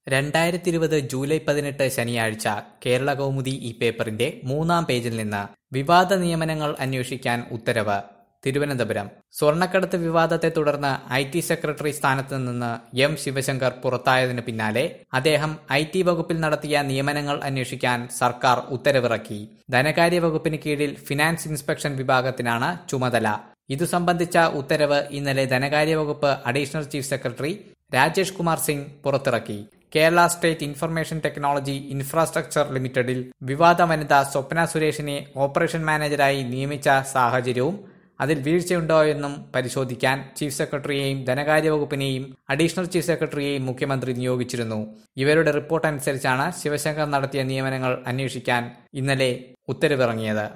രണ്ടായിരത്തി ഇരുപത് ജൂലൈ പതിനെട്ട് ശനിയാഴ്ച കേരള കൗമുദി ഈ പേപ്പറിന്റെ മൂന്നാം പേജിൽ നിന്ന് വിവാദ നിയമനങ്ങൾ അന്വേഷിക്കാൻ ഉത്തരവ് തിരുവനന്തപുരം സ്വർണ്ണക്കടത്ത് വിവാദത്തെ തുടർന്ന് ഐ ടി സെക്രട്ടറി സ്ഥാനത്ത് നിന്ന് എം ശിവശങ്കർ പുറത്തായതിനു പിന്നാലെ അദ്ദേഹം ഐ ടി വകുപ്പിൽ നടത്തിയ നിയമനങ്ങൾ അന്വേഷിക്കാൻ സർക്കാർ ഉത്തരവിറക്കി ധനകാര്യ വകുപ്പിന് കീഴിൽ ഫിനാൻസ് ഇൻസ്പെക്ഷൻ വിഭാഗത്തിനാണ് ചുമതല ഇതു സംബന്ധിച്ച ഉത്തരവ് ഇന്നലെ ധനകാര്യ വകുപ്പ് additional chief secretary Rajesh Kumar Singh പുറത്തിറക്കി Kerala state information technology infrastructure ലിമിറ്റഡിൽ വിവാദ വനിത സ്വപ്ന സുരേഷിനെ ഓപ്പറേഷൻ മാനേജരായി നിയമിച്ച സാഹചര്യവും അതിൽ വീഴ്ചയുണ്ടോയെന്നും പരിശോധിക്കാൻ ചീഫ് സെക്രട്ടറിയെയും ധനകാര്യ വകുപ്പിനെയും അഡീഷണൽ ചീഫ് സെക്രട്ടറിയെയും മുഖ്യമന്ത്രി നിയോഗിച്ചിരുന്നു ഇവരുടെ റിപ്പോർട്ട് അനുസരിച്ചാണ് ശിവശങ്കർ നടത്തിയ നിയമനങ്ങൾ അന്വേഷിക്കാൻ ഇന്നലെ ഉത്തരവിറങ്ങിയത്